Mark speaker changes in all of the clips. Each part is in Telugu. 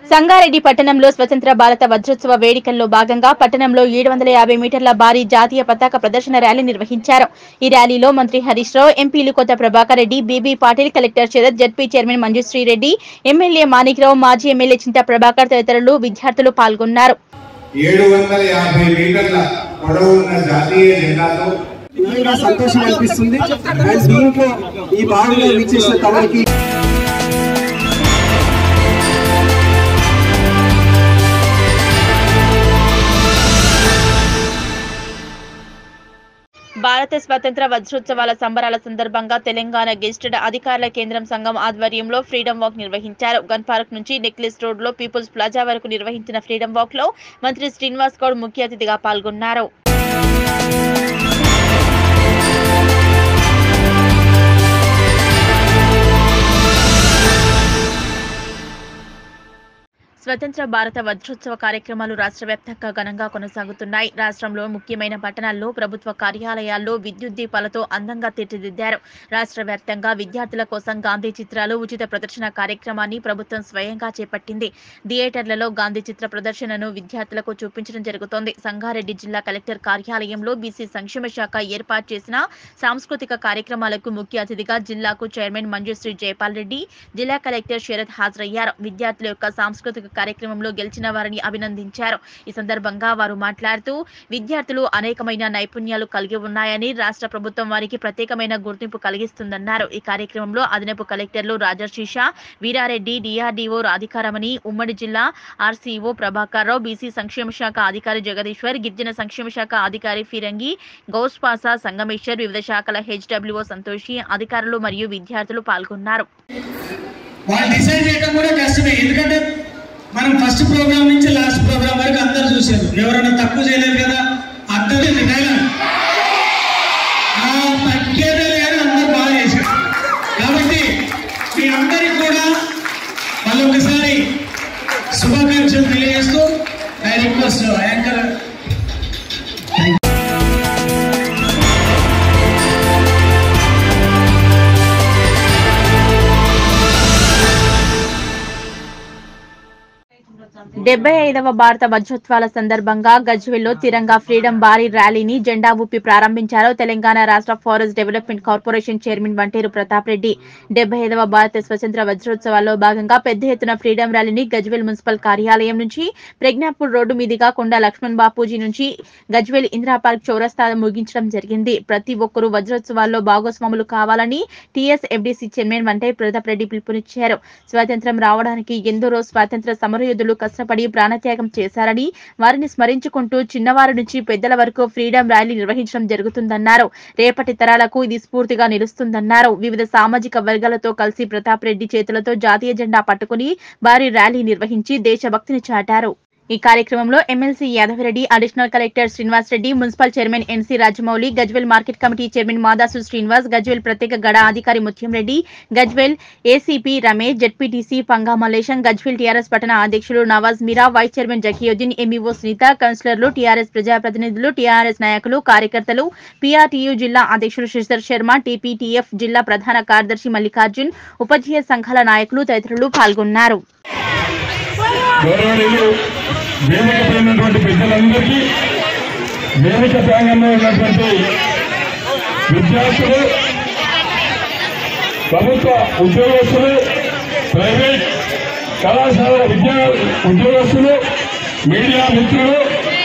Speaker 1: సంగారెడ్డి పట్టణంలో స్వతంత్ర భారత వజ్రోత్సవ వేడుకల్లో భాగంగా పట్టణంలో ఏడు వందల యాభై మీటర్ల భారీ జాతీయ పతాక ప్రదర్శన ర్యాలీ నిర్వహించారు ఈ ర్యాలీలో మంత్రి హరీష్ రావు ఎంపీలు కొత్త Prabhakar Reddy BB Patil collector Sarath ZP chairman Manjushree Reddy MLA Manikrao మాజీ ఎమ్మెల్యే చింత ప్రభాకర్ తదితరులు విద్యార్థులు పాల్గొన్నారు
Speaker 2: ఏడు వందల యాభై మీటర్ల పొడవు ఉన్న జాతీయ జెండాతో
Speaker 3: నిజంగా సంతోషం అనిపిస్తుంది అండ్ దీంట్లో ఈ భాగంలో విచ్చేసిన తమరికి
Speaker 1: భారత స్వతంత్ర వజ్రోత్సవాల సంబరాల సందర్భంగా తెలంగాణ గెస్టెడ్ అధికారుల కేంద్రం సంఘం ఆధ్వర్యంలో ఫ్రీడమ్ వాక్ నిర్వహించారు గన్ పార్క్ నుంచి నెక్లెస్ రోడ్ లో పీపుల్స్ ప్లాజా వరకు నిర్వహించిన ఫ్రీడమ్ వాక్ లో మంత్రి శ్రీనివాస్ గౌడ్ ముఖ్య అతిథిగా పాల్గొన్నారు స్వతంత్ర భారత వజ్రోత్సవ కార్యక్రమాలు రాష్ట్ర వ్యాప్తంగా ఘనంగా కొనసాగుతున్నాయి రాష్ట్రంలో ముఖ్యమైన పట్టణాల్లో ప్రభుత్వ కార్యాలయాల్లో విద్యుత్ దీపాలతో అందంగా తీర్చిదిద్దారు రాష్ట్ర వ్యాప్తంగా విద్యార్థుల కోసం గాంధీ చిత్రాలు ఉచిత ప్రదర్శన కార్యక్రమాన్ని ప్రభుత్వం స్వయంగా చేపట్టింది థియేటర్లలో గాంధీ చిత్ర ప్రదర్శనను విద్యార్థులకు చూపించడం జరుగుతోంది సంగారెడ్డి జిల్లా కలెక్టర్ కార్యాలయంలో బీసీ సంక్షేమ శాఖ ఏర్పాటు చేసిన సాంస్కృతిక కార్యక్రమాలకు ముఖ్య అతిథిగా జిల్లాకు చైర్మన్ మంజుశ్రీ జయపాల్ రెడ్డి జిల్లా కలెక్టర్ శరత్ హాజరయ్యారు విద్యార్థుల యొక్క సాంస్కృతిక కార్యక్రమంలో గెలిచిన వారిని అభినందించారు ఈ సందర్భంగా వారు మాట్లాడుతూ విద్యార్థులు అనేకమైన నైపుణ్యాలు కలిగి ఉన్నాయని రాష్ట్ర ప్రభుత్వం వారికి ప్రత్యేకమైన గుర్తింపు కలిగిస్తుందన్నారు ఈ కార్యక్రమంలో అదనపు కలెక్టర్లు రాజర్షిష వీరారెడ్డి డిఆర్డీఓ రాధికారమణి ఉమ్మడి జిల్లా ఆర్సీఓ ప్రభాకర్ రావు బీసీ సంక్షేమ శాఖ అధికారి జగదీశ్వర్ గిరిజన సంక్షేమ శాఖ అధికారి ఫిరంగి గౌస్పాసా సంగమేశ్వర్ వివిధ శాఖల హెచ్డబ్ల్యూఓ సంతోషి అధికారులు మరియు విద్యార్థులు పాల్గొన్నారు
Speaker 4: వాళ్ళు డిసైడ్ చేయడం కూడా కష్టమే ఎందుకంటే మనం ఫస్ట్ ప్రోగ్రామ్ నుంచి లాస్ట్ ప్రోగ్రామ్ వరకు అందరు చూశారు ఎవరైనా తక్కువ చేయలేదు కదా అందరూ డైలాగ్ ఆ తగ్గేదే లేదు అందరూ బాగా చేశారు కాబట్టి మీ అందరికి కూడా మళ్ళీ ఒకసారి శుభాకాంక్షలు తెలియజేస్తూ ఐ రిక్వెస్ట్ యాంకర్
Speaker 1: డెబ్బై ఐదవ భారత వజ్రోత్సవాల సందర్భంగా గజ్వెల్లో తిరంగా ఫ్రీడమ్ భారీ ర్యాలీని జెండా ఊపి ప్రారంభించారు తెలంగాణ రాష్ట్ర forest development corporation chairman Vanteru Pratap Reddy డెబ్బై ఐదవ భారత స్వతంత్ర వజ్రోత్సవాల్లో భాగంగా పెద్ద ఎత్తున ఫ్రీడమ్ ర్యాలీని గజ్వెల్ మున్సిపల్ కార్యాలయం నుంచి ప్రజ్ఞాపూర్ రోడ్డు మీదుగా కొండ లక్ష్మణ్ బాపూజీ నుంచి గజ్వెల్ ఇందిరా పార్క్ చౌరస్తా ముగించడం జరిగింది ప్రతి ఒక్కరూ వజ్రోత్సవాల్లో భాగస్వాములు కావాలని టీఎస్ ఎఫ్డీసీ చైర్మన్ వంటే ప్రతాప్ రెడ్డి పిలుపునిచ్చారు స్వాతంత్ర్యం రావడానికి ఎందరో స్వాతంత్ర సమరయోధులు కష్టపడి ప్రాణత్యాగం చేశారని వారిని స్మరించుకుంటూ చిన్నవారి నుంచి పెద్దల వరకు ఫ్రీడమ్ ర్యాలీ నిర్వహించడం జరుగుతుందన్నారు రేపటి తరాలకు ఇది స్ఫూర్తిగా నిలుస్తుందన్నారు వివిధ సామాజిక వర్గాలతో కలిసి ప్రతాప్ రెడ్డి చేతులతో జాతీయ జెండా పట్టుకుని భారీ ర్యాలీ నిర్వహించి దేశభక్తిని చాటారు ఈ కార్యక్రమంలో MLC Yadava Reddy additional collector Srinivas Reddy municipal chairman NC Rajamouli Gajwel market committee chairman Madasu Srinivas Gajwel ప్రత్యేక గడ అధికారి Mutyam Reddy Gajwel ACP Ramesh ZPTC Panga Mallesham Gajwel TRS పట్టణ అధ్యక్షులు Nawaz Meera vice chairman Zakiuddin MEO Sunitha కౌన్సిలర్లు టీఆర్ఎస్ ప్రజాప్రతినిధులు టీఆర్ఎస్ నాయకులు కార్యకర్తలు పీఆర్టీయూ జిల్లా అధ్యక్షులు శశిధర్ శర్మ టీపీటీఎఫ్ జిల్లా ప్రధాన కార్యదర్శి మల్లికార్జున్ ఉపాధ్యాయ సంఘాల నాయకులు తదితరులు పాల్గొన్నారు
Speaker 5: గౌరవనీయులు వేదిక పైనటువంటి పెద్దలందరికీ వేదిక ప్రాంగంలో ఉన్నటువంటి విద్యార్థులు ప్రభుత్వ ఉద్యోగస్తులు ప్రైవేట్ కళాశాల విద్యా ఉద్యోగస్తులు మీడియా మిత్రులు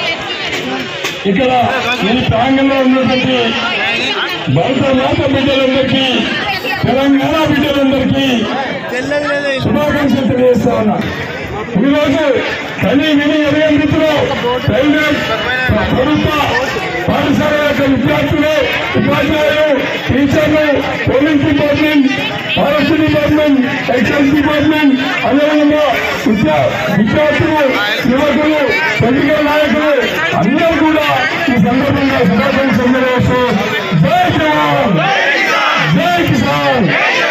Speaker 5: ఇక్కడ ఈ ప్రాంగంలో ఉన్నటువంటి భారత మాత బిడ్డలందరికీ తెలంగాణ బిడ్డలందరికీ శుభాకాంక్షలు తెలియజేస్తా ఉన్నా ఈరోజు కని విని ఎదిగే మిత్రులు ప్రైవేట్ ప్రభుత్వ పాఠశాల యొక్క విద్యార్థులు ఉపాధ్యాయులు టీచర్లు police department forest department excise department అదేవిధంగా విద్యా విద్యార్థులు యువకులు పొలిటికల్ నాయకులు అందరూ కూడా ఈ సందర్భంగా శుభాకాంక్షలు తెలియజేస్తూ జై జవాన్ జై కిసాన్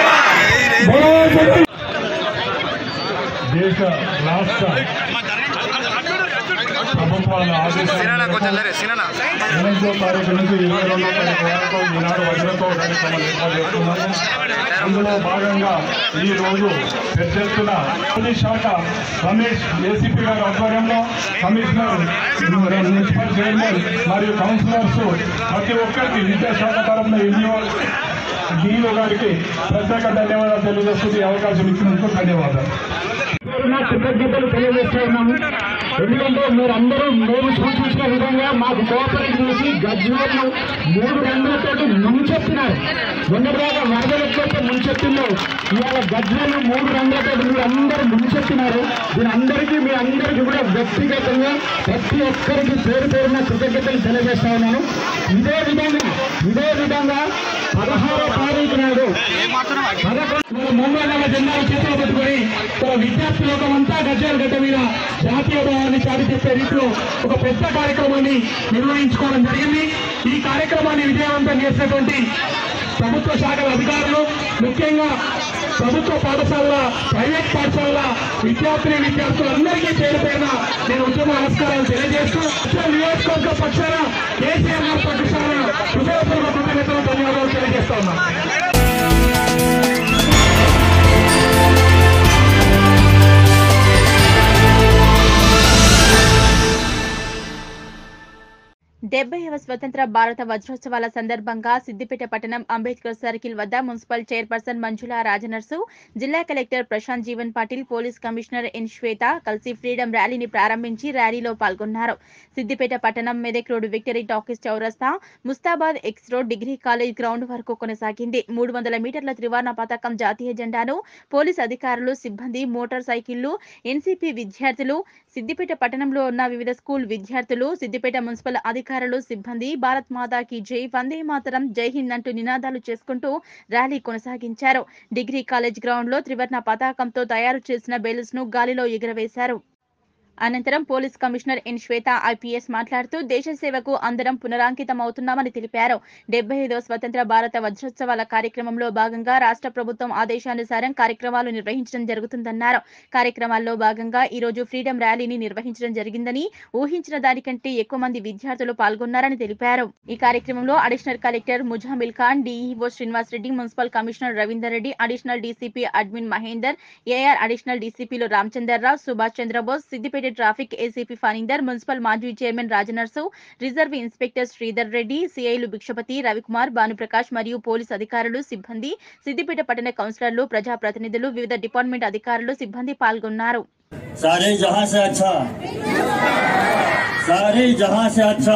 Speaker 5: బలో జై దేశ రాష్ట్ర ప్రభుత్వ ప్రభుత్వాల ఆదేశాల ఎనిమిదో తారీఖు నుంచి ఇరవై రెండో తారీఖు వరకు ఈనాడు వజ్రతో కార్యక్రమం ఏర్పాటు చేస్తున్నాము అందులో భాగంగా ఈ రోజు పెద్ద ఎత్తున పోలీస్ శాఖ రమేష్ ఏసీపీ గారి ఆధ్వర్యంలో కమిషనర్ మున్సిపల్ చైర్మన్ మరియు కౌన్సిలర్స్ ప్రతి ఒక్కరికి విద్యాశాఖ తరఫున ఎన్జిఓ డిఓ గారికి ప్రత్యేక ధన్యవాదాలు తెలియజేస్తుంది ఈ అవకాశం ఇచ్చినందుకు ధన్యవాదాలు
Speaker 6: నా కృతజ్ఞతలు తెలియజేస్తా ఉన్నాము ఎందుకంటే మీరందరూ మేము సూచించిన విధంగా మాకు కోఆపరేట్ చేసి గజ్వేలు మూడు రంగులతో ముంచెత్తినారు మొన్నటిదాకా వరదలు ఎట్లయితే ముంచెత్తిందో ఇవాళ గజ్వేలు మూడు రంగులతో మీరు అందరూ ముంచెత్తినారు దీని అందరికీ మీ అందరికీ కూడా వ్యక్తిగతంగా ప్రతి ఒక్కరికి పేరు పేరున కృతజ్ఞతలు తెలియజేస్తా ఉన్నాను ఇదే విధంగా ఇదే విధంగా పదహారో తారీఖు నాడు పదకొండు ముంబై నెల జెండాలు చేతిలో పెట్టుకొని తన విద్యార్థి లోకం అంతా గజ్జాల గడ్డ మీద జాతీయ భావాన్ని చాటి చెప్పే రీతిలో ఒక పెద్ద కార్యక్రమాన్ని నిర్వహించుకోవడం జరిగింది ఈ కార్యక్రమాన్ని విజయవంతం చేసినటువంటి ప్రభుత్వ శాఖల అధికారులు ముఖ్యంగా ప్రభుత్వ పాఠశాలల ప్రైవేట్ పాఠశాలల విద్యార్థిని విద్యార్థులందరికీ పేరు పేరున నేను ఉద్యమ నమస్కారాలు తెలియజేస్తూ ఉత్తర నియోజకవర్గ పక్షాన కేసీఆర్ గారి పక్షాన హృదయపూర్వక కృతజ్ఞతలు ధన్యవాదాలు తెలియజేస్తా ఉన్నాను
Speaker 1: డెబ్బైవ స్వతంత్ర భారత వజ్రోత్సవాల సందర్భంగా సిద్దిపేట పట్టణం అంబేద్కర్ సర్కిల్ వద్ద మున్సిపల్ చైర్పర్సన్ మంజుల రాజనర్సు జిల్లా collector Prashanth Jeevan Patil police commissioner N Swetha కలిసి ఫ్రీడమ్ ర్యాలీని ప్రారంభించి ర్యాలీలో పాల్గొన్నారు సిద్దిపేట పట్టణం మెదక్ రోడ్ విక్టరీ టాకీస్ చౌరస్తా Mustabad X road degree college ground వరకు కొనసాగింది మూడు వందల మీటర్ల త్రివర్ణ పతాకం జాతీయ జెండాను పోలీస్ అధికారులు సిబ్బంది మోటార్ సైకిళ్లు ఎన్సీపీ విద్యార్థులు సిద్దిపేట పట్టణంలో ఉన్న వివిధ స్కూల్ విద్యార్థులు సిద్దిపేట మున్సిపల్ అధికారులు సిబ్బంది భారత్ మాతాకి జై వందే మాతరం జై హింద్ అంటూ నినాదాలు చేసుకుంటూ ర్యాలీ కొనసాగించారు డిగ్రీ కాలేజ్ గ్రౌండ్ లో త్రివర్ణ పతాకంతో తయారు చేసిన బెలూన్స్ ను గాలిలో ఎగురవేశారు అనంతరం police commissioner N Swetha IPS మాట్లాడుతూ దేశ సేవకు అందరం పునరాంకితం అవుతున్నామని తెలిపారు డెబ్బై ఐదవ స్వతంత్ర భారత వజ్రోత్సవాల కార్యక్రమంలో భాగంగా రాష్ట్ర ప్రభుత్వం ఆదేశానుసారం కార్యక్రమాలు నిర్వహించడం జరుగుతుందన్నారు కార్యక్రమాల్లో భాగంగా ఈ రోజు ఫ్రీడమ్ ర్యాలీని నిర్వహించడం జరిగిందని ఊహించిన దానికంటే ఎక్కువ మంది విద్యార్థులు పాల్గొన్నారని తెలిపారు ఈ కార్యక్రమంలో additional collector Muzammil Khan DEO Srinivas Reddy municipal commissioner Ravinder Reddy additional DCP admin Mahender AR additional డీసీపీలు Ramachandar Rao Subhash Chandrabose Siddipet traffic ACP Phanindar municipal మాజీ chairman Rajanarsu reserve inspector Sridhar Reddy సిఐలు భిక్షపతి రవికుమార్ భానుప్రకాష్ మరియు పోలీస్ అధికారులు సిబ్బంది సిద్దిపేట పట్టణ కౌన్సిలర్లు ప్రజాప్రతినిధులు వివిధ డిపార్ట్మెంట్ అధికారులు సిబ్బంది పాల్గొన్నారు
Speaker 7: सारे जहां से अच्छा सारे जहां से अच्छा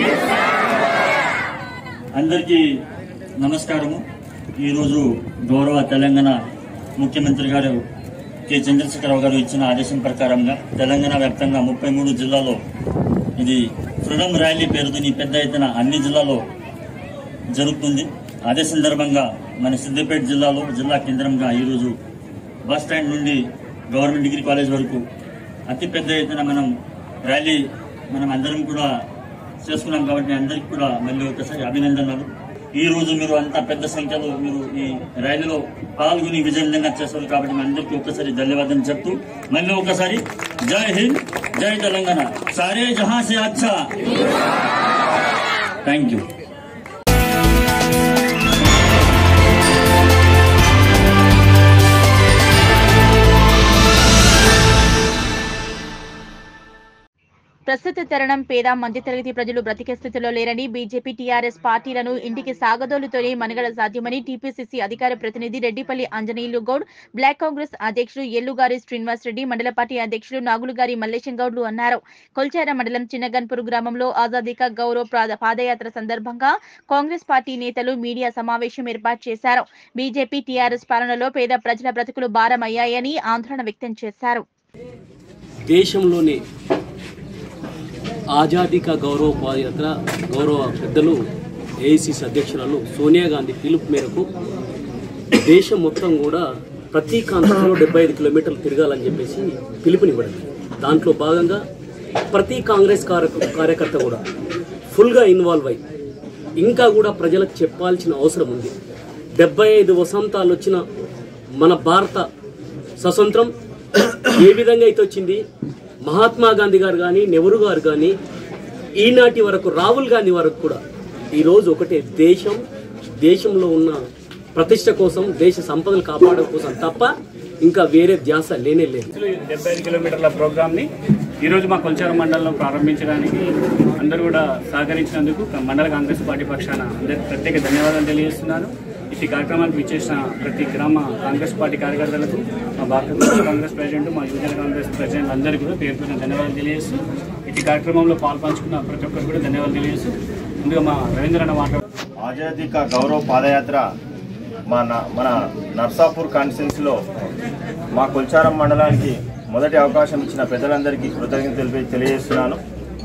Speaker 7: అందరికీ నమస్కారము ఈరోజు గౌరవ తెలంగాణ ముఖ్యమంత్రి గారు కె చంద్రశేఖరరావు గారు ఇచ్చిన ఆదేశం ప్రకారంగా తెలంగాణ వ్యాప్తంగా ముప్పై మూడు జిల్లాలో ఇది ఫ్రీడమ్ ర్యాలీ పేరుతోని పెద్ద ఎత్తున అన్ని జిల్లాలో జరుగుతుంది అదే సందర్భంగా మన సిద్దిపేట జిల్లాలో జిల్లా కేంద్రంగా ఈరోజు బస్ స్టాండ్ నుండి గవర్నమెంట్ డిగ్రీ కాలేజ్ వరకు అతి పెద్ద ఎత్తున మనం ర్యాలీ మనం అందరం కూడా చేసుకున్నాం కాబట్టి మీ అందరికీ కూడా మళ్ళీ ఒకసారి అభినందనలు ఈ రోజు మీరు అంత పెద్ద సంఖ్యలో మీరు ఈ ర్యాలీలో పాల్గొని విజయవంతంగా చేస్తారు కాబట్టి మీ అందరికీ ఒక్కసారి ధన్యవాదాలు చెప్తూ మళ్ళీ ఒకసారి జై హింద్ జై తెలంగాణ సారే జహా సే అచ్చా థ్యాంక్ యూ
Speaker 1: ప్రస్తుత తరుణం పేద మధ్యతరగతి ప్రజలు బ్రతికే స్థితిలో లేరని బీజేపీ టీఆర్ఎస్ పార్టీలను ఇంటికి సాగదోలుతోనే మనుగడ సాధ్యమని టీపీసీసీ అధికార ప్రతినిధి రెడ్డిపల్లి ఆంజనేయులు గౌడ్ బ్లాక్ కాంగ్రెస్ అధ్యక్షుడు ఎల్లుగారి శ్రీనివాస్ రెడ్డి మండల పార్టీ అధ్యక్షుడు నాగులుగారి మల్లేశం గౌడ్లు అన్నారు కొల్చార మండలం చిన్నగన్పూర్ గ్రామంలో ఆజాదీ కా గౌరవ్ ప్రాద- పాదయాత్ర సందర్భంగా కాంగ్రెస్ పార్టీ నేతలు మీడియా సమావేశం ఏర్పాటు చేశారు బీజేపీ టీఆర్ఎస్ పాలనలో పేద ప్రజల బ్రతుకులు భారం అయ్యాయని ఆందోళన వ్యక్తం చేశారు
Speaker 8: దేశంలోని ఆజాదీ కా గౌరవ పాదయాత్ర గౌరవ పెద్దలు ఏఐసిసి అధ్యక్షురాలు సోనియా గాంధీ పిలుపు మేరకు దేశం మొత్తం కూడా ప్రతి కాన్స్టిట్యూలో డెబ్బై ఐదు కిలోమీటర్లు తిరగాలని చెప్పేసి పిలుపునివ్వడం దాంట్లో భాగంగా ప్రతి కాంగ్రెస్ కార్య కార్యకర్త కూడా ఫుల్గా ఇన్వాల్వ్ అయ్యి ఇంకా కూడా ప్రజలకు చెప్పాల్సిన అవసరం ఉంది డెబ్బై ఐదు వసంతాలు వచ్చిన మన భారత స్వతంత్రం ఏ విధంగా అయితే వచ్చింది మహాత్మా గాంధీ గారు కానీ నెహ్రూ గారు కానీ ఈనాటి వరకు రాహుల్ గాంధీ వరకు కూడా ఈరోజు ఒకటే దేశం దేశంలో ఉన్న ప్రతిష్ట కోసం దేశ సంపదలు కాపాడడం కోసం తప్ప ఇంకా వేరే ధ్యాస లేనే లేదు
Speaker 9: డెబ్బై ఐదు కిలోమీటర్ల ప్రోగ్రామ్ని ఈరోజు మా కొల్చారం మండలంలో ప్రారంభించడానికి అందరూ కూడా సహకరించినందుకు మండల కాంగ్రెస్ పార్టీ పక్షాన అందరికీ ప్రత్యేక ధన్యవాదాలు తెలియజేస్తున్నాను ఈ కార్యక్రమానికి విచ్చేసిన ప్రతి గ్రామ కాంగ్రెస్ పార్టీ కార్యకర్తలకు మా భారత ప్రదేశ్ కాంగ్రెస్ ప్రెసిడెంట్ మా యువజన కాంగ్రెస్ ప్రెసిడెంట్ అందరికీ కూడా పేరు పేరున ధన్యవాదాలు తెలియజేస్తూ ఈ కార్యక్రమంలో పాల్పంచుకున్న ప్రతి ఒక్కరు కూడా ధన్యవాదాలు తెలియజేస్తూ ముందుగా మా రవీంద్ర అన్న మాట్లాడు
Speaker 10: ఆజాదీ కా గౌరవ్ పాదయాత్ర మా న- మన నర్సాపూర్ కాన్స్టిట్యున్సీలో మా కొల్చారం మండలానికి మొదటి అవకాశం ఇచ్చిన పెద్దలందరికీ కృతజ్ఞతలు తెలిపి తెలియజేస్తున్నాను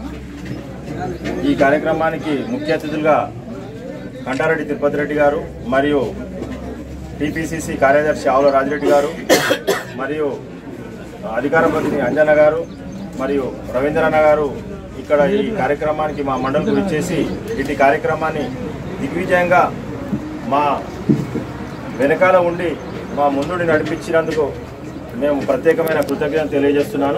Speaker 10: ఈ కార్యక్రమానికి ముఖ్య అతిథులుగా కంటారెడ్డి తిరుపతి రెడ్డి గారు మరియు టీపీసీసీ కార్యదర్శి ఆవుల రాజిరెడ్డి గారు మరియు అధికార ప్రతినిధి అంజన గారు మరియు రవీంద్రన్న గారు ఇక్కడ ఈ కార్యక్రమానికి మా మండలికి విచ్చేసి ఇటు కార్యక్రమాన్ని దిగ్విజయంగా మా వెనకాల ఉండి మా ముందుని నడిపించినందుకు మేము ప్రత్యేకమైన కృతజ్ఞత తెలియజేస్తున్నాను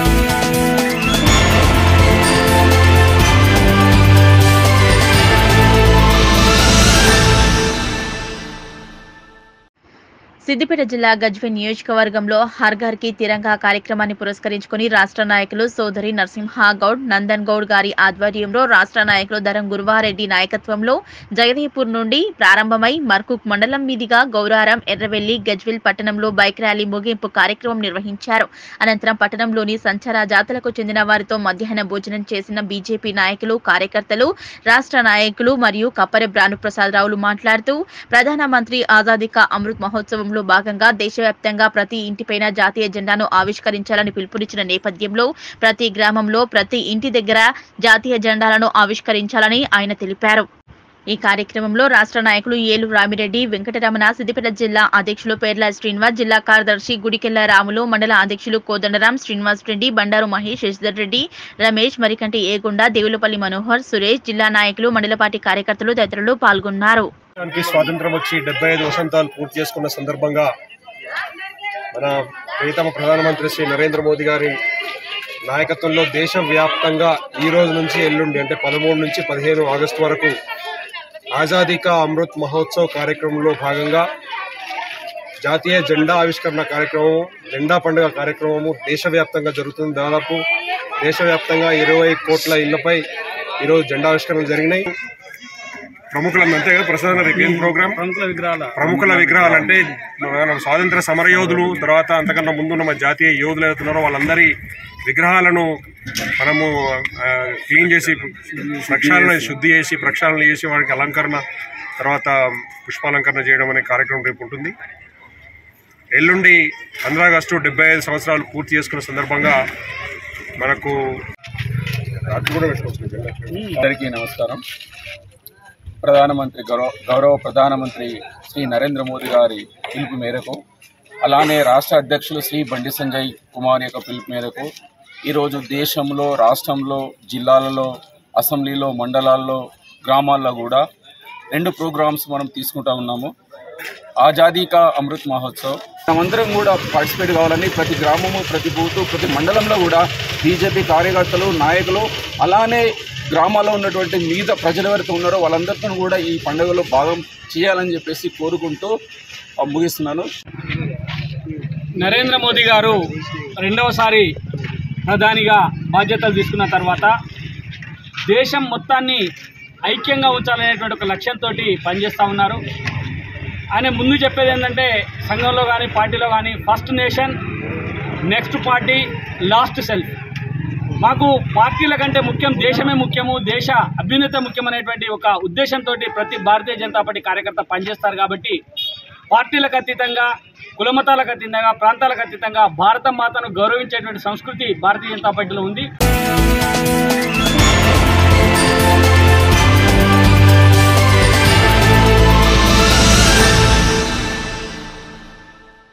Speaker 1: సిద్దిపేట జిల్లా గజ్వెన్ నియోజకవర్గంలో హర్ ఘర్ కి తిరంగా కార్యక్రమాన్ని పురస్కరించుకుని రాష్ట్ర నాయకులు సోదరి నరసింహ గౌడ్ నందన్ గౌడ్ గారి ఆధ్వర్యంలో రాష్ట్ర నాయకులు ధరం గురువారెడ్డి నాయకత్వంలో జగదీపూర్ నుండి ప్రారంభమై మర్కుక్ మండలం మీదుగా గౌరారం ఎర్రవెల్లి గజ్వెల్ పట్టణంలో బైక్ ర్యాలీ ముగింపు కార్యక్రమం నిర్వహించారు అనంతరం పట్టణంలోని సంచార జాతలకు చెందిన వారితో మధ్యాహ్న భోజనం చేసిన బీజేపీ నాయకులు కార్యకర్తలు రాష్ట్ర నాయకులు మరియు కప్పరె భానుప్రసాద్ రావులు మాట్లాడుతూ ప్రధానమంత్రి ఆజాదీ కా అమృత్ మహోత్సవంలో భాగంగా దేశవ్యాప్తంగా ప్రతి ఇంటిపైన జాతీయ జెండాను ఆవిష్కరించాలని పిలుపునిచ్చిన నేపథ్యంలో ప్రతి గ్రామంలో ప్రతి ఇంటి దగ్గర జాతీయ జెండాలను ఆవిష్కరించాలని ఆయన తెలిపారు ఈ కార్యక్రమంలో రాష్ట్ర నాయకులు ఏలు రామిరెడ్డి వెంకటరమణ సిద్దిపేట జిల్లా అధ్యక్షులు పేర్ల శ్రీనివాస్ జిల్లా కార్యదర్శి గుడికెళ్ల రాములు మండల అధ్యక్షులు కోదండరాం శ్రీనివాస్ రెడ్డి బండారు మహేష్ శశిధర్ రెడ్డి రమేష్ మరికంటి ఏగుండ దేవులపల్లి మనోహర్ సురేష్ జిల్లా నాయకులు మండల పార్టీ కార్యకర్తలు తదితరులు పాల్గొన్నారు
Speaker 11: దేశానికి స్వాతంత్రం వచ్చి డెబ్బై ఐదు వసంతాలు పూర్తి చేసుకున్న సందర్భంగా మన ప్రియతమ ప్రధానమంత్రి శ్రీ నరేంద్ర మోదీ గారి నాయకత్వంలో దేశవ్యాప్తంగా ఈ రోజు నుంచి ఎల్లుండి అంటే పదమూడు నుంచి పదిహేను ఆగస్టు వరకు ఆజాదీ కా అమృత్ మహోత్సవ్ కార్యక్రమంలో భాగంగా జాతీయ జెండా ఆవిష్కరణ కార్యక్రమం జెండా పండుగ కార్యక్రమము దేశవ్యాప్తంగా జరుగుతుంది దాదాపు దేశవ్యాప్తంగా ఇరవై కోట్ల ఇళ్లపై ఈరోజు జెండా ఆవిష్కరణలు జరిగినాయి ప్రముఖులందరూ అంతే కదా ప్రసాద్ రిపేర్ ప్రోగ్రామ్
Speaker 9: ప్రముఖుల విగ్రహాల
Speaker 11: ప్రముఖుల విగ్రహాలు అంటే మన స్వాతంత్ర సమరయోధులు తర్వాత అంతకన్నా ముందున్న మన జాతీయ యోధులు అవుతున్నారో వాళ్ళందరి విగ్రహాలను మనము ఆ, క్లీన్ చేసి ప్రక్షాళన శుద్ధి చేసి ప్రక్షాళన చేసి వారికి అలంకరణ తర్వాత పుష్పాలంకరణ చేయడం అనే కార్యక్రమం రేపు ఉంటుంది ఎల్లుండి పంద్రా ఆగస్టు డెబ్బై ఐదు సంవత్సరాలు పూర్తి చేసుకున్న సందర్భంగా మనకు అది కూడా పెట్టుకోవచ్చు
Speaker 12: అందరికీ నమస్కారం ప్రధానమంత్రి గౌరవ గౌరవ ప్రధానమంత్రి శ్రీ నరేంద్ర మోదీ గారి పిలుపు మేరకు అలానే రాష్ట్ర అధ్యక్షులు శ్రీ బండి సంజయ్ కుమార్ యొక్క పిలుపు మేరకు ఈరోజు దేశంలో రాష్ట్రంలో జిల్లాలలో అసెంబ్లీలో మండలాల్లో గ్రామాల్లో కూడా రెండు ప్రోగ్రామ్స్ మనం తీసుకుంటా ఉన్నాము ఆజాదీ కా అమృత్ మహోత్సవ్ మనమందరం కూడా పార్టిసిపేట్ కావాలని ప్రతి గ్రామము ప్రతి బూతు ప్రతి మండలంలో కూడా బీజేపీ కార్యకర్తలు నాయకులు అలానే గ్రామాల్లో ఉన్నటువంటి మిగతా ప్రజలు ఎవరైతే ఉన్నారో వాళ్ళందరితో కూడా ఈ పండుగలో భాగం చేయాలని చెప్పేసి కోరుకుంటూ ఆ, ముగిస్తున్నాను
Speaker 9: నరేంద్ర మోదీ గారు రెండవసారి ప్రధానిగా బాధ్యతలు తీసుకున్న తర్వాత దేశం మొత్తాన్ని ఐక్యంగా ఉంచాలనేటువంటి ఒక లక్ష్యంతో పనిచేస్తూ ఉన్నారు ఆయన ముందు చెప్పేది ఏంటంటే సంఘంలో కానీ పార్టీలో కానీ first nation next party last self మాకు పార్టీల కంటే ముఖ్యం దేశమే ముఖ్యము దేశ అభ్యున్నత ముఖ్యమైనటువంటి ఒక ఉద్దేశంతో ప్రతి భారతీయ జనతా పార్టీ కార్యకర్త పనిచేస్తారు కాబట్టి పార్టీలకు అతీతంగా కులమతాలకు అతీతంగా ప్రాంతాలకు అతీతంగా భారత మాతను గౌరవించేటువంటి సంస్కృతి భారతీయ జనతా పార్టీలో ఉంది
Speaker 1: నిజాం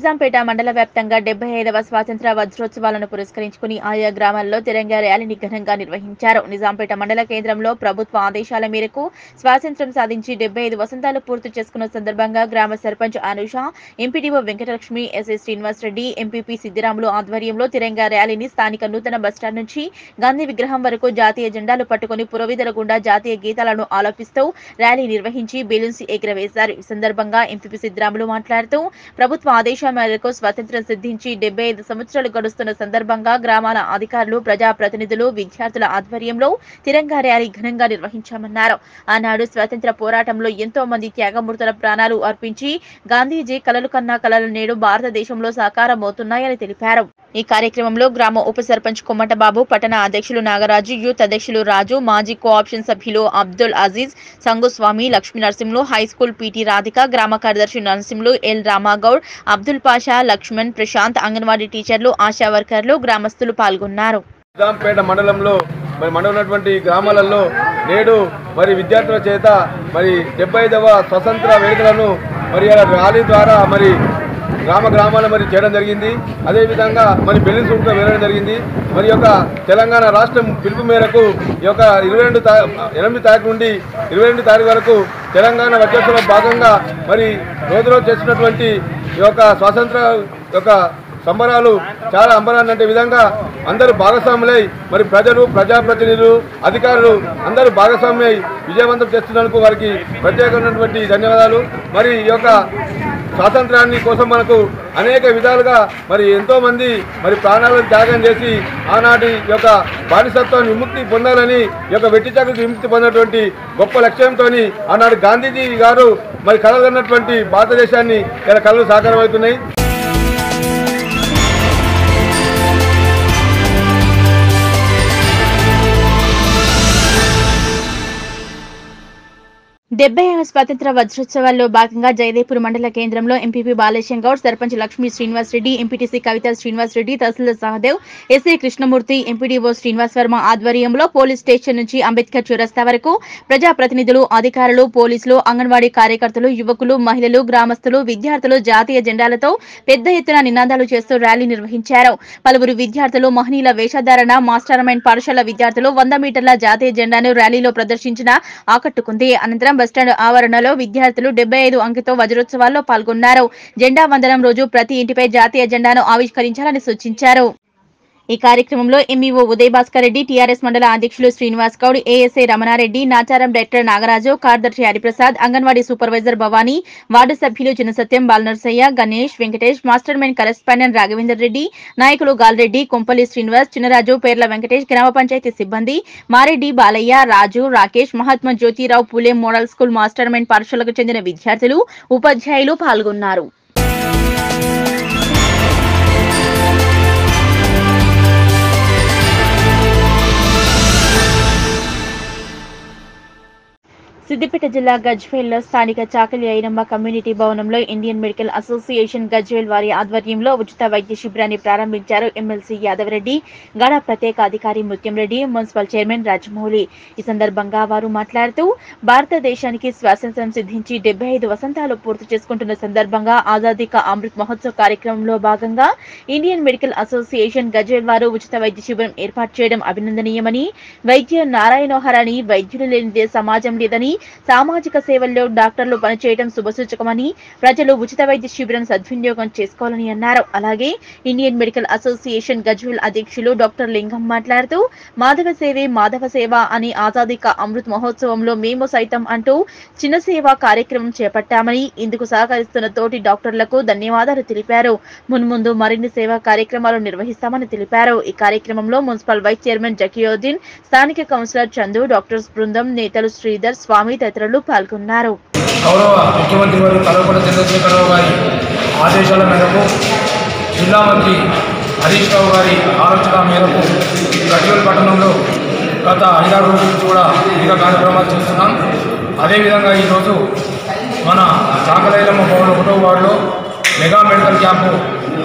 Speaker 1: నిజాంపేట మండల వ్యాప్తంగా డెబ్బై ఐదవ స్వాతంత్ర వజ్రోత్సవాలను పురస్కరించుకుని ఆయా గ్రామాల్లో తిరంగా ర్యాలీని ఘనంగా నిర్వహించారు నిజాంపేట మండల కేంద్రంలో ప్రభుత్వ ఆదేశాల మేరకు స్వాతంత్ర్యం సాధించి డెబ్బై ఐదు వసంతాలు పూర్తి చేసుకున్న సందర్భంగా గ్రామ sarpanch Anusha MPDO Venkatalakshmi SS Srinivas Reddy MPP Siddiramulu ఆధ్వర్యంలో తిరంగా ర్యాలీని స్థానిక నూతన బస్టాండ్ నుంచి గాంధీ విగ్రహం వరకు జాతీయ జెండాలు పట్టుకుని పురవీధుల గుండా జాతీయ గీతాలను ఆలపిస్తూ ర్యాలీ నిర్వహించి బెలూన్స్ ఎగురవేశారు ఈ సందర్భంగా ఎంపీపీ సిద్దిరాములు మాట్లాడుతూ ప్రభుత్వ ఆదేశాల మేరకు స్వాతంత్ర్యం సిద్ధించి డెబ్బై ఐదు సంవత్సరాలు గడుస్తున్న సందర్భంగా గ్రామాల అధికారులు ప్రజాప్రతినిధులు విద్యార్థుల ఆధ్వర్యంలో తిరంగా ర్యాలీ ఘనంగా నిర్వహించామన్నారు ఆనాడు స్వాతంత్ర పోరాటంలో ఎంతో మంది త్యాగమూర్తుల ప్రాణాలు అర్పించి గాంధీజీ కలలు కన్నా కలలు నేడు భారతదేశంలో సాకారమవుతున్నాయని తెలిపారు ఈ కార్యక్రమంలో గ్రామ ఉప సర్పంచ్ కొమ్మటబాబు పట్టణ అధ్యక్షులు నాగరాజు యూత్ అధ్యక్షులు రాజు మాజీ కోఆప్షన్ సభ్యులు Abdul Aziz Sanguswamy Lakshmi Narasimhulu high school PT Radhika గ్రామ కార్యదర్శి నరసింహులు ఎల్ రామాగౌడ్ అబ్దుల్ పాషా లక్ష్మణ్ ప్రశాంత్ అంగన్వాడీ టీచర్లు ఆశా వర్కర్లు గ్రామస్తులు పాల్గొన్నారు
Speaker 13: నిజాంపేట మండలంలో మరి మండలం ఉన్నటువంటి గ్రామాలలో నేడు మరి విద్యార్థుల చేత మరి డెబ్బై ఐదవ స్వతంత్ర వేడుకలను మరి అలా ర్యాలీ ద్వారా మరి గ్రామ గ్రామాల మరి చేయడం జరిగింది అదేవిధంగా మరి బెలూన్స్ కూడా వెళ్ళడం జరిగింది మరి యొక్క తెలంగాణ రాష్ట్రం పిలుపు మేరకు ఈ యొక్క ఇరవై రెండు తా ఎనిమిది తారీఖు నుండి ఇరవై రెండు తారీఖు వరకు తెలంగాణ వచ్చేసిన భాగంగా మరి రోజు రోజు చేస్తున్నటువంటి ఈ యొక్క స్వాతంత్ర యొక్క సంబరాలు చాలా అంబరాన్నంటే విధంగా అందరూ భాగస్వాములై మరి ప్రజలు ప్రజాప్రతినిధులు అధికారులు అందరూ భాగస్వామ్యై విజయవంతం చేస్తున్నందుకు వారికి ప్రత్యేకమైనటువంటి ధన్యవాదాలు మరి ఈ యొక్క స్వాతంత్రాన్ని కోసం మనకు అనేక విధాలుగా మరి ఎంతో మంది మరి ప్రాణాలను త్యాగం చేసి ఆనాటి యొక్క బానిసత్వాన్ని విముక్తి పొందాలని ఈ యొక్క వెట్టి చాకరికి విముక్తి పొందినటువంటి గొప్ప లక్ష్యంతో ఆనాడు గాంధీజీ గారు మరి కలగన్నటువంటి భారతదేశాన్ని ఇలా కళలు సాకారమవుతున్నాయి
Speaker 1: డెబ్బై స్వాతంత్ర వజ్రోత్సవాల్లో భాగంగా జయదేపూర్ మండల కేంద్రంలో MPP Balesham Goud sarpanch Lakshmi Srinivas Reddy MPTC Kavitha Srinivas Reddy tahsildar Sahadev SI Krishnamurthy MPDO Srinivas Varma ఆధ్వర్యంలో పోలీస్ స్టేషన్ నుంచి అంబేద్కర్ చౌరస్తా వరకు ప్రజాప్రతినిధులు అధికారులు పోలీసులు అంగన్వాడీ కార్యకర్తలు యువకులు మహిళలు గ్రామస్తులు విద్యార్థులు జాతీయ జెండాలతో పెద్ద ఎత్తున నినాదాలు చేస్తూ ర్యాలీ నిర్వహించారు పలువురు విద్యార్థులు మహనీయుల వేషధారణ మాస్టర్ మైండ్ పాఠశాల విద్యార్థులు వంద మీటర్ల జాతీయ జెండాను ర్యాలీలో ప్రదర్శించిన ఆకట్టుకుంది అనంతరం బస్టాండ్ ఆవరణలో విద్యార్థులు డెబ్బై ఐదు అంకెతో వజ్రోత్సవాల్లో పాల్గొన్నారు జెండా వందనం రోజు ప్రతి ఇంటిపై జాతీయ జెండాను ఆవిష్కరించాలని సూచించారు ఈ కార్యక్రమంలో ఎంఈఓ ఉదయ్ భాస్కర్ రెడ్డి టీఆర్ఎస్ మండల అధ్యక్షులు శ్రీనివాస్ గౌడ్ ఏఎస్ఐ రమణారెడ్డి నాచారం డైరెక్టర్ నాగరాజు కార్యదర్శి హరిప్రసాద్ అంగన్వాడీ సూపర్వైజర్ భవానీ వార్డు సభ్యులు Chinnasatyam Balanarsaiah Ganesh Venkatesh master mind correspondent Raghavender Reddy నాయకులు గాల్రెడ్డి కొంపల్లి శ్రీనివాస్ చిన్నరాజు పేర్ల వెంకటేష్ గ్రామ పంచాయతీ సిబ్బంది Mareddy Balaiah Raju Rakesh Mahatma Jyotirao Phule model school master mind పాఠశాలకు చెందిన విద్యార్థులు ఉపాధ్యాయులు పాల్గొన్నారు సిద్దిపేట జిల్లా గజ్వేల్లో స్థానిక చాకలి ఐనమ్మ కమ్యూనిటీ భవనంలో ఇండియన్ మెడికల్ అసోసియేషన్ గజ్వేల్ వారి ఆధ్వర్యంలో ఉచిత వైద్య శిబిరాన్ని ప్రారంభించారు ఎమ్మెల్సీ యాదవరెడ్డి గడ ప్రత్యేక అధికారి ముత్యం రెడ్డి మున్సిపల్ చైర్మన్ రాజమౌళి ఈ సందర్భంగా వారు మాట్లాడుతూ భారతదేశానికి స్వాతంత్ర్యం సిద్ధించి డెబ్బై ఐదు వసంతాలు పూర్తి చేసుకుంటున్న సందర్భంగా ఆజాదీ కా అమృత్ మహోత్సవ్ కార్యక్రమంలో భాగంగా ఇండియన్ మెడికల్ అసోసియేషన్ గజ్వేల్ వారు ఉచిత వైద్య శిబిరం ఏర్పాటు చేయడం అభినందనీయమని వైద్య నారాయణోహరని వైద్యులు లేనిదే సమాజం లేదని సామాజిక సేవల్లో డాక్టర్లు పనిచేయడం శుభసూచకమని ప్రజలు ఉచిత వైద్య శిబిరం సద్వినియోగం చేసుకోవాలని అన్నారు అలాగే ఇండియన్ మెడికల్ అసోసియేషన్ గజ్వెల్ అధ్యక్షులు డాక్టర్ లింగం మాట్లాడుతూ మాధవ సేవే మాధవ సేవ అని ఆజాదీ కా అమృత్ మహోత్సవంలో మేము సైతం అంటూ చిన్న సేవా కార్యక్రమం చేపట్టామని ఇందుకు సహకరిస్తున్న తోటి డాక్టర్లకు ధన్యవాదాలు తెలిపారు మున్ముందు మరిన్ని సేవా కార్యక్రమాలు నిర్వహిస్తామని తెలిపారు ఈ కార్యక్రమంలో మున్సిపల్ వైస్ చైర్మన్ జకీయుద్దీన్ స్థానిక కౌన్సిలర్ చందు డాక్టర్స్ బృందం నేతలు శ్రీధర్ స్వామి తదితరులు పాల్గొన్నారు
Speaker 14: గౌరవ ముఖ్యమంత్రి వారు కల్వకుంట్ల చంద్రశేఖరరావు గారి ఆదేశాల మేరకు జిల్లా మంత్రి హరీష్ రావు గారి ఆలోచన మేరకు గజ్వేల్ పట్టణంలో గత ఐదారు రోజుల నుంచి కూడా వివిధ కార్యక్రమాలు చేస్తున్నాం అదేవిధంగా ఈరోజు మన చాకలైలమ్మ భవన్ ఒకటో వార్డులో మెగా మెడికల్ క్యాంపు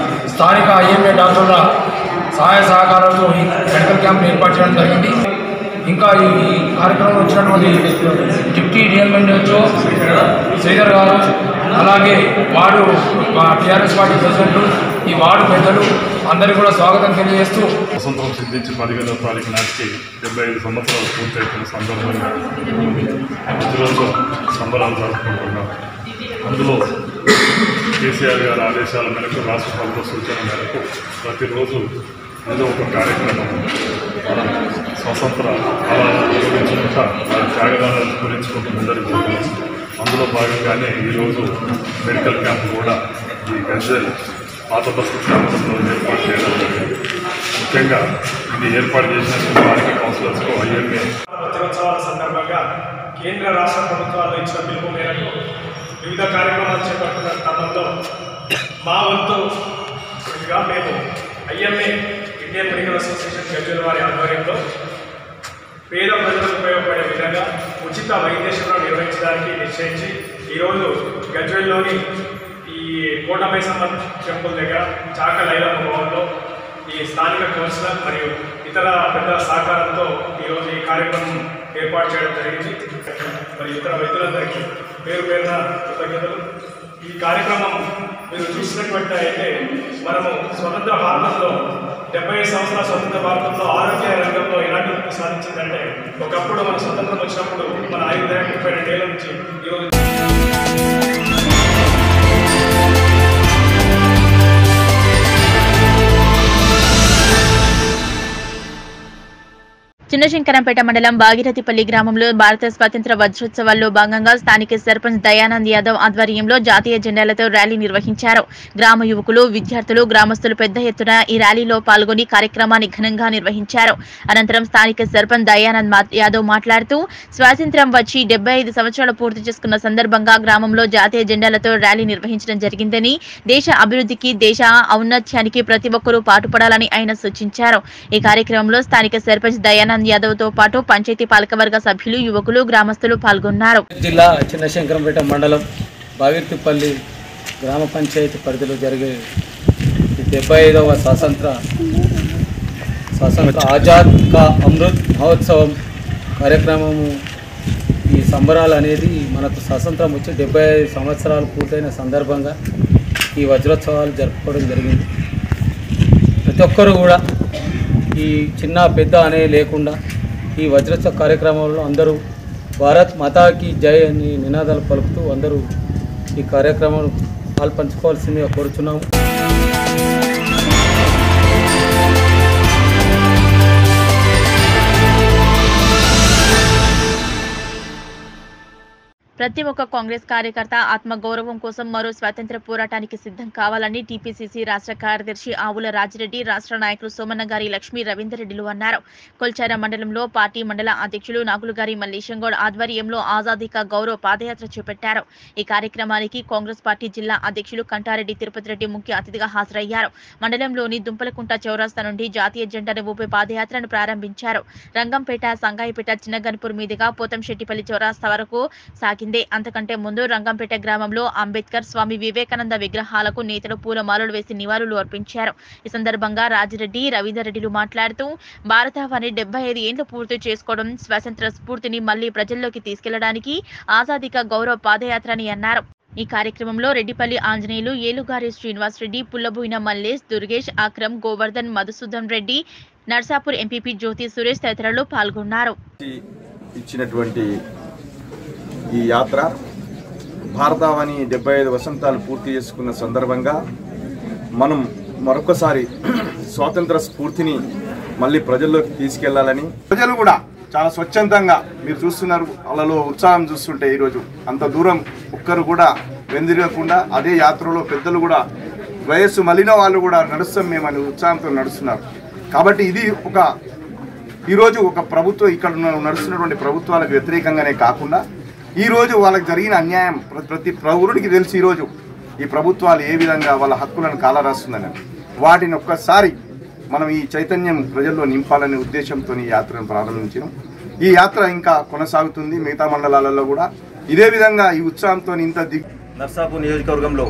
Speaker 14: స్థానిక ఐఎంఏ డాక్టర్ల సహాయ సహకారాలతో ఈ మెడికల్ క్యాంప్ ఏర్పాటు చేయడం జరిగింది ఇంకా ఈ కార్యక్రమంలో వచ్చినటువంటి డిప్టీ డిఎంఎన్హెచ్ఓ శ్రీధర్ గారు అలాగే వార్డు మా టీఆర్ఎస్ పార్టీ ప్రెసిడెంట్ ఈ వార్డు పెద్దలు అందరికీ కూడా స్వాగతం తెలియజేస్తూ
Speaker 5: స్వతంత్రం సిద్ధించి పదిహేనవ తారీఖు నాటికి డెబ్బై ఐదు సంవత్సరాలు పూర్తయితున్న సందర్భంగా ప్రతిరోజు సంబరాలు జరుపుకుంటున్నాం అందులో కేసీఆర్ గారి ఆదేశాల మేరకు రాష్ట్ర ప్రభుత్వ సూచన మేరకు ప్రతిరోజు ఏదో ఒక కార్యక్రమం మనం స్వతంత్ర కాలాలను గౌరవించుకుంటా వారి త్యాగదానాలను స్మరించుకుంటూ ముందరికి పోతున్నాం అందులో భాగంగానే ఈరోజు మెడికల్ క్యాంప్ కూడా ఈ గజ్వెల్ పాత బస్తు ప్రాంతంలో ఏర్పాటు చేయడం జరిగింది ముఖ్యంగా ఇది ఏర్పాటు చేసినటువంటి వారికి కౌన్సిలర్స్కు ఐఎంఏ
Speaker 15: దినోత్సవాల సందర్భంగా కేంద్ర రాష్ట్ర ప్రభుత్వాలు ఇచ్చిన పిలుపు మేరకు వివిధ కార్యక్రమాలు చేపడుతున్న క్రమంలో మా వంతుగా మేము IMA Indian medical association Gajwel వారి ఆధ్వర్యంలో పేద ప్రజలకు ఉపయోగపడే విధంగా ఉచిత వైద్య శిబిరం నిర్వహించడానికి నిశ్చయించి ఈరోజు గజ్వెల్లోని ఈ కోట మైసమ్మ టెంపుల్ దగ్గర చాక లైలమ్మ భవన్లో ఈ స్థానిక కౌన్సిలర్ మరియు ఇతర పెద్దల సహకారంతో ఈరోజు ఈ కార్యక్రమం ఏర్పాటు చేయడం జరిగింది మరి ఇతర వ్యక్తులందరికీ పేరు పేరున కృతజ్ఞతలు ఈ కార్యక్రమం మీరు చూసినటువంటి అయితే మనము స్వతంత్ర భారతంలో డెబ్బై ఐదు సంవత్సరాల స్వతంత్ర భారతంలో ఆరోగ్య రంగంలో ఎలాంటి వృద్ధి సాధించిందంటే ఒకప్పుడు మన స్వతంత్రం వచ్చినప్పుడు మన ఆయుర్దాయం ముప్పై రెండేళ్ల నుంచి ఈరోజు
Speaker 1: చిన్నశంకరంపేట మండలం భాగీరథిపల్లి గ్రామంలో భారత స్వాతంత్ర వజ్రోత్సవాల్లో భాగంగా స్థానిక సర్పంచ్ దయానంద్ యాదవ్ ఆధ్వర్యంలో జాతీయ జెండాలతో ర్యాలీ నిర్వహించారు గ్రామ యువకులు విద్యార్థులు గ్రామస్తులు పెద్ద ఎత్తున ఈ ర్యాలీలో పాల్గొని కార్యక్రమాన్ని ఘనంగా నిర్వహించారు అనంతరం స్థానిక సర్పంచ్ దయానంద్ మా- యాదవ్ మాట్లాడుతూ స్వాతంత్ర్యం వచ్చి డెబ్బై ఐదు సంవత్సరాలు పూర్తి చేసుకున్న సందర్భంగా గ్రామంలో జాతీయ జెండాలతో ర్యాలీ నిర్వహించడం జరిగిందని దేశ అభివృద్ధికి దేశ ఔన్నత్యానికి ప్రతి ఒక్కరూ పాటుపడాలని ఆయన సూచించారు ఈ కార్యక్రమంలో స్థానిక సర్పంచ్ దయానంద్ యాదవ్ తో పాటు పంచాయతీ పాలకవర్గ సభ్యులు యువకులు గ్రామస్తులు పాల్గొన్నారు
Speaker 16: జిల్లా చిన్నశంకరంపేట మండలం బాగిర్తిపల్లి గ్రామ పంచాయతీ పరిధిలో జరిగే ఈ డెబ్బై ఐదవ స్వాతంత్ర స్వాతంత్ర ఆజాద్ కా అమృత్ మహోత్సవం కార్యక్రమము ఈ సంబరాలు అనేది మనకు స్వాతంత్రం వచ్చి డెబ్బై ఐదు సంవత్సరాలు పూర్తయిన సందర్భంగా ఈ వజ్రోత్సవాలు జరుపుకోవడం జరిగింది ప్రతి ఒక్కరు కూడా ఈ చిన్న పెద్ద అనే లేకుండా ఈ వజ్రోత్సవ కార్యక్రమంలో అందరూ భారత్ మాతాకి జై అని నినాదాలు పలుకుతూ అందరూ ఈ కార్యక్రమం పాల్పంచుకోవాల్సిందిగా కోరుచున్నాము
Speaker 1: ప్రతి ఒక్క కాంగ్రెస్ కార్యకర్త ఆత్మ గౌరవం కోసం మరో స్వాతంత్ర పోరాటానికి సిద్ధం కావాలని టీపీసీసీ రాష్ట్ర కార్యదర్శి ఆవుల రాజిరెడ్డి రాష్ట్ర నాయకులు సోమన్న గారి లక్ష్మీ రవీందర్ రెడ్డిలు అన్నారు కొల్చార మండలంలో పార్టీ మండల అధ్యక్షులు నాగులుగారి మల్లేశంగౌడ్ ఆధ్వర్యంలో ఆజాదీ కా గౌరవ్ పాదయాత్ర చేపట్టారు ఈ కార్యక్రమానికి కాంగ్రెస్ పార్టీ జిల్లా అధ్యక్షులు కంటారెడ్డి తిరుపతి రెడ్డి ముఖ్య అతిథిగా హాజరయ్యారు మండలంలోని దుంపలకుంట చౌరాస్తా నుండి జాతీయ జెండాను ఊపే పాదయాత్రను ప్రారంభించారు రంగంపేట సంగాయిపేట చిన్నగన్పూర్ మీదుగా పోతంశెట్టిపల్లి చౌరాస్తా వరకు సాగింది అంతకంటే ముందు రంగంపేట గ్రామంలో అంబేద్కర్ స్వామి వివేకానంద విగ్రహాలకు నేతలు పూలమాలలు వేసి నివాళులు అర్పించారు ఈ సందర్భంగా రాజిరెడ్డి రవీందర్ రెడ్డిలు మాట్లాడుతూ భారతావని డెబ్బై ఐదు ఏండ్లు పూర్తి చేసుకోవడం స్వాతంత్ర స్ఫూర్తిని మళ్లీ ప్రజల్లోకి తీసుకెళ్లడానికి ఆజాదిక గౌరవ పాదయాత్ర అని అన్నారు ఈ కార్యక్రమంలో రెడ్డిపల్లి ఆంజనేయులు ఏలుగారి శ్రీనివాస్ రెడ్డి పుల్లబోయిన మల్లేష్ దుర్గేష్ అక్రమ్ గోవర్ధన్ మధుసూదన్ రెడ్డి నర్సాపూర్ ఎంపీపీ జ్యోతి సురేష్ తదితరులు పాల్గొన్నారు
Speaker 10: ఇచ్చినటువంటి ఈ యాత్ర భారతావని డెబ్బై ఐదు వసంతాలు పూర్తి చేసుకున్న సందర్భంగా మనం మరొకసారి స్వాతంత్ర స్ఫూర్తిని మళ్ళీ ప్రజల్లోకి తీసుకెళ్లాలని ప్రజలు కూడా చాలా స్వచ్ఛందంగా మీరు చూస్తున్నారు వాళ్ళలో ఉత్సాహం చూస్తుంటే ఈరోజు అంత దూరం ఒక్కరు కూడా వెందిరగకుండా అదే యాత్రలో పెద్దలు కూడా వయస్సు మలిన వాళ్ళు కూడా నడుస్తాం మేమని ఉత్సాహంతో నడుస్తున్నారు కాబట్టి ఇది ఒక ఈరోజు ఒక ప్రభుత్వం ఇక్కడ ఉన్న- నడుస్తున్నటువంటి ప్రభుత్వాలకు వ్యతిరేకంగానే కాకుండా ఈరోజు వాళ్ళకి జరిగిన అన్యాయం ప్ర- ప్రతి పౌరుడికి తెలిసి ఈరోజు ఈ ప్రభుత్వాలు ఏ విధంగా వాళ్ళ హక్కులను కాలరాస్తుందని వాటిని ఒక్కసారి మనం ఈ చైతన్యం ప్రజల్లో నింపాలనే ఉద్దేశంతో ఈ యాత్రను ప్రారంభించినాం ఈ యాత్ర ఇంకా కొనసాగుతుంది మిగతా మండలాలలో కూడా ఇదే విధంగా ఈ ఉత్సాహంతో ఇంత దిగ్
Speaker 17: నర్సాపూర్ నియోజకవర్గంలో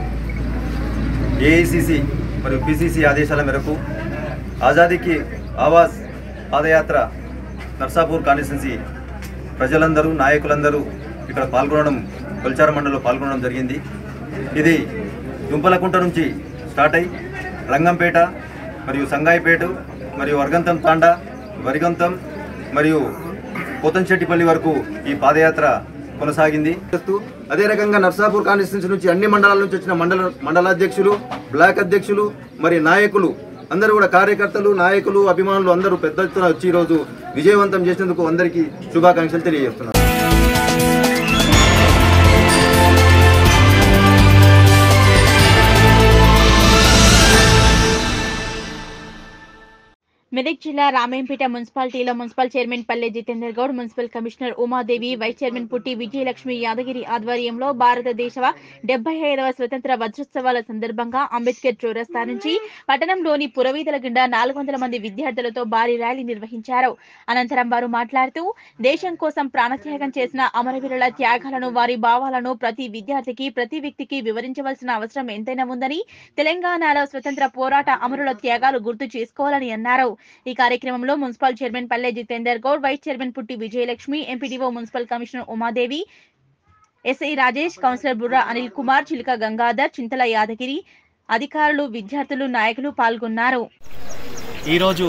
Speaker 17: ఏఐసిసి మరియు పిసిసి ఆదేశాల మేరకు ఆజాదీకి ఆవాజ్ పాదయాత్ర నర్సాపూర్ కాన్స్టిట్యున్సీ ప్రజలందరూ నాయకులందరూ ఇక్కడ పాల్గొనడం కొల్చార మండలిలో పాల్గొనడం జరిగింది ఇది దుంపలకుంట నుంచి స్టార్ట్ అయి రంగంపేట మరియు సంగాయిపేట మరియు వర్గంతం తాండా వరిగంతం మరియు పోతంశెట్టిపల్లి వరకు ఈ పాదయాత్ర కొనసాగింది
Speaker 18: అదే రకంగా నర్సాపూర్ కాన్స్టిట్యూన్సీ నుంచి అన్ని మండలాల నుంచి వచ్చిన మండల మండలాధ్యక్షులు బ్లాక్ అధ్యక్షులు మరి నాయకులు అందరూ కూడా కార్యకర్తలు నాయకులు అభిమానులు అందరూ పెద్ద ఎత్తున వచ్చి ఈరోజు విజయవంతం చేసినందుకు అందరికీ శుభాకాంక్షలు తెలియజేస్తున్నారు
Speaker 1: మెదక్ జిల్లా రామేంపేట మున్సిపాలిటీలో municipal chairman Palle Jitender Goud municipal commissioner Umadevi vice chairman Putti Vijayalakshmi Yadagiri ఆధ్వర్యంలో భారతదేశ డెబ్బై ఐదవ స్వతంత్ర వజ్రోత్సవాల సందర్భంగా అంబేద్కర్ చౌరస్తా నుంచి పట్టణంలోని పురవీధుల గుండా నాలుగు వందల మంది విద్యార్థులతో భారీ ర్యాలీ నిర్వహించారు అనంతరం వారు మాట్లాడుతూ దేశం కోసం ప్రాణత్యాగం చేసిన అమరవీరుల త్యాగాలను వారి భావాలను ప్రతి విద్యార్థికి ప్రతి వ్యక్తికి వివరించవలసిన అవసరం ఎంతైనా ఉందని తెలంగాణలో స్వతంత్ర పోరాట అమరుల త్యాగాలు గుర్తు చేసుకోవాలని అన్నారు ఈ కార్యక్రమంలో municipal chairman Palle Jitender Goud vice chairman Putti Vijayalakshmi MPDO municipal commissioner Umadevi SI Rajesh councillor Burra Anil Kumar Chiluka Gangadhar చింతల యాదగిరి అధికారులు విద్యార్థులు నాయకులు పాల్గొన్నారు
Speaker 19: ఈరోజు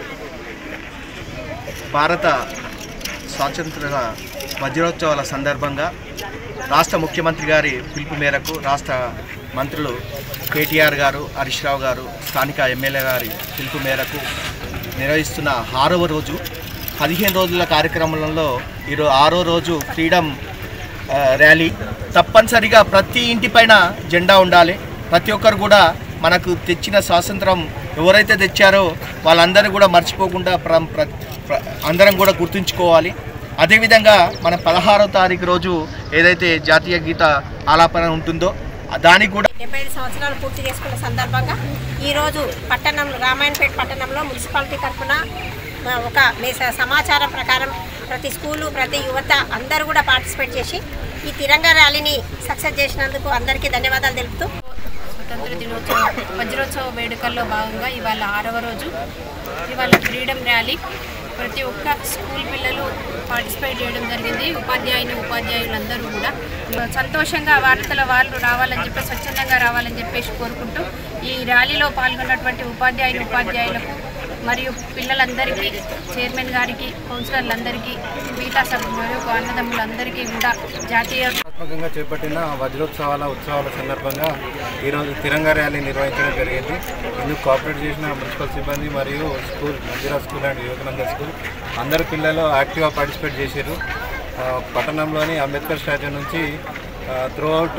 Speaker 19: భారత స్వాతంత్ర వజ్రోత్సవాల సందర్భంగా రాష్ట్ర ముఖ్యమంత్రి గారి పిలుపు మేరకు రాష్ట్ర మంత్రులు కేటీఆర్ గారు హరీష్ రావు గారు స్థానిక ఎమ్మెల్యే గారి పిలుపు మేరకు నిర్వహిస్తున్న ఆరవ రోజు పదిహేను రోజుల కార్యక్రమంలో ఈరోజు ఆరో రోజు ఫ్రీడమ్ ఆ, ర్యాలీ తప్పనిసరిగా ప్రతి ఇంటిపైన జెండా ఉండాలి ప్రతి ఒక్కరు కూడా మనకు తెచ్చిన స్వాతంత్రం ఎవరైతే తెచ్చారో వాళ్ళందరూ కూడా మర్చిపోకుండా ప్ర ప్ర- ప్ర- అందరం కూడా గుర్తుంచుకోవాలి అదేవిధంగా మన పదహారో తారీఖు రోజు ఏదైతే జాతీయ గీత ఆలాపన ఉంటుందో దానికి కూడా
Speaker 20: డెబ్బై ఐదు సంవత్సరాలు పూర్తి చేసుకున్న సందర్భంగా ఈరోజు పట్టణం రామాయణపేట పట్టణంలో మున్సిపాలిటీ తరఫున ఆ, ఒక మీ స- సమాచారం ప్రకారం ప్రతి స్కూలు ప్రతి యువత అందరూ కూడా పార్టిసిపేట్ చేసి ఈ తిరంగా ర్యాలీని సక్సెస్ చేసినందుకు అందరికీ ధన్యవాదాలు తెలుపుతూ
Speaker 21: స్వతంత్ర దినోత్సవ వజ్రోత్సవ వేడుకల్లో భాగంగా ఇవాళ ఆరవ రోజు ఇవాళ ఫ్రీడమ్ ర్యాలీ ప్రతి ఒక్క స్కూల్ పిల్లలు పార్టిసిపేట్ చేయడం జరిగింది ఉపాధ్యాయులు ఉపాధ్యాయులందరూ కూడా సంతోషంగా వార్తల వాళ్ళు రావాలని చెప్పి స్వచ్ఛందంగా రావాలని చెప్పేసి కోరుకుంటూ ఈ ర్యాలీలో పాల్గొన్నటువంటి ఉపాధ్యాయులు ఉపాధ్యాయులకు మరియు పిల్లలందరికీ చైర్మన్ గారికి కౌన్సిలర్లందరికీ మిగతా సభ్యులు మరియు అన్నదమ్ములందరికీ కూడా జాతీయ
Speaker 22: వ్యూహాత్మకంగా చేపట్టిన వజ్రోత్సవాల ఉత్సవాల సందర్భంగా ఈరోజు తిరంగా ర్యాలీ నిర్వహించడం జరిగింది ఇందుకు కోఆపరేట్ చేసిన మున్సిపల్ సిబ్బంది మరియు school Mandira school and Vivekananda school అందరు పిల్లలు యాక్టివ్గా పార్టిసిపేట్ చేశారు ఆ, పట్టణంలోని అంబేద్కర్ స్టాచ్యూ నుంచి త్రూ అవుట్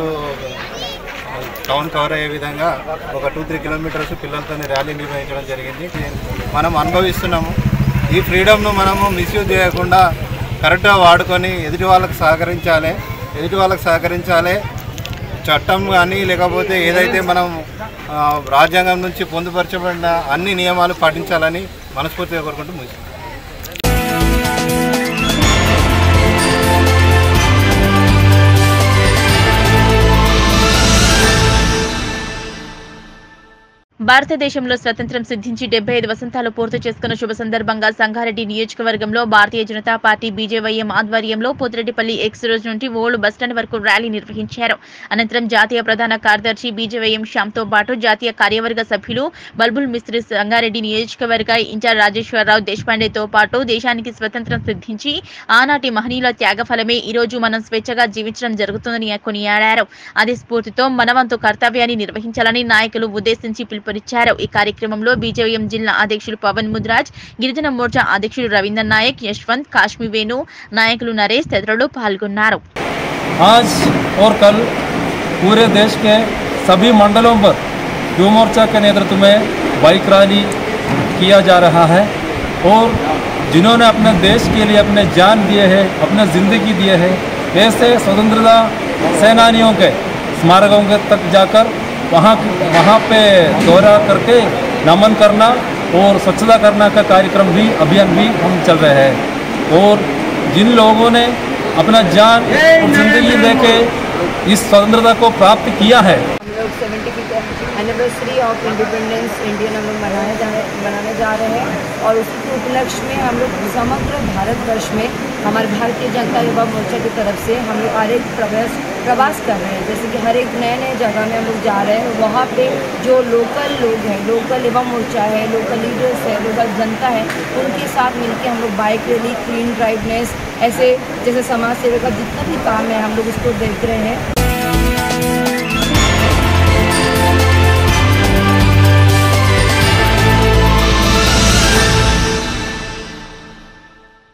Speaker 22: టౌన్ కవర్ అయ్యే విధంగా ఒక టూ త్రీ కిలోమీటర్స్ పిల్లలతో ర్యాలీ నిర్వహించడం జరిగింది మనం అనుభవిస్తున్నాము ఈ ఫ్రీడమ్ను మనము మిస్యూజ్ చేయకుండా కరెక్ట్గా వాడుకొని ఎదుటి వాళ్ళకి సహకరించాలి ఎదుటి వాళ్ళకి సహకరించాలి చట్టం కానీ లేకపోతే ఏదైతే మనం ఆ, రాజ్యాంగం నుంచి పొందుపరచబడిన అన్ని నియమాలు పాటించాలని మనస్ఫూర్తిగా కోరుకుంటూ ముగిస్తాం
Speaker 1: భారతదేశంలో స్వతంత్రం సిద్ధించి డెబ్బై ఐదు వసంతాలు పూర్తి చేసుకున్న శుభ సందర్భంగా సంగారెడ్డి నియోజకవర్గంలో భారతీయ జనతా పార్టీ బీజేవైఎం ఆధ్వర్యంలో పోతిరెడ్డిపల్లి ఎక్స్ రోడ్ నుండి ఓల్డ్ బస్టాండ్ వరకు ర్యాలీ నిర్వహించారు అనంతరం జాతీయ ప్రధాన కార్యదర్శి బీజేవైఎం శ్యామ్తో పాటు జాతీయ కార్యవర్గ సభ్యులు బల్బుల్ మిస్త్రి సంగారెడ్డి నియోజకవర్గ ఇన్ఛార్జ్ రాజేశ్వరరావు దేశపాండేతో పాటు దేశానికి స్వతంత్రం సిద్ధించి ఆనాటి మహనీయుల త్యాగఫలమే ఈ రోజు మనం స్వేచ్ఛగా జీవించడం జరుగుతుందని కొనియాడారు అదే స్ఫూర్తితో మనవంతు కర్తవ్యాన్ని నిర్వహించాలని నాయకులు ఉద్దేశించి పిలుపునిచ్చారు ఈ కార్యక్రమంలో బీజేపీఎం జిల్లా అధ్యక్షులు పవన్ ముద్రాజ్ గిరిజన మోర్చా అధ్యక్షులు రవీందర్ నాయక్ యశ్వంత్ కాశ్మీ వేణు నాయకులు నరేష్ తదితరులు పాల్గొన్నారు
Speaker 23: आज और कल पूरे देश के सभी मंडलों पर युवा मोर्चा के नेतृत्व में बाइक रैली किया जा रहा है और जिन्होंने अपने देश के लिए अपने जान दिए हैं अपने ज़िंदगी दिए हैं ऐसे स्वतंत्रता सेनानियों के स्मारकों के तक जाकर वहाँ वहाँ पे दौरा करके नमन करना और स्वच्छता करना का कार्यक्रम भी अभियान भी हम चल रहे हैं और जिन लोगों ने अपना जान और जिंदगी दे के इस स्वतंत्रता को प्राप्त किया है
Speaker 2: लोग seventy fifth anniversary of independence Indian हम लोग मनाने जा रहे मनाने जा रहे हैं और उसी के उपलक्ष्य में हम लोग समग्र भारतवर्ष में हमारे भारतीय जनता युवा मोर्चा की तरफ से हम लोग हर एक प्रवास प्रवास कर रहे हैं जैसे कि हर एक नए नए जगह में हम लोग जा रहे हैं वहाँ पे जो लोकल लोग हैं लोकल युवा मोर्चा है लोकल लीडर्स है लोकल जनता है उनके साथ मिलके हम लोग बाइक रैली क्लीन ड्राइवनेस ऐसे जैसे समाज सेवा का जितना भी काम है हम लोग उसको देख रहे हैं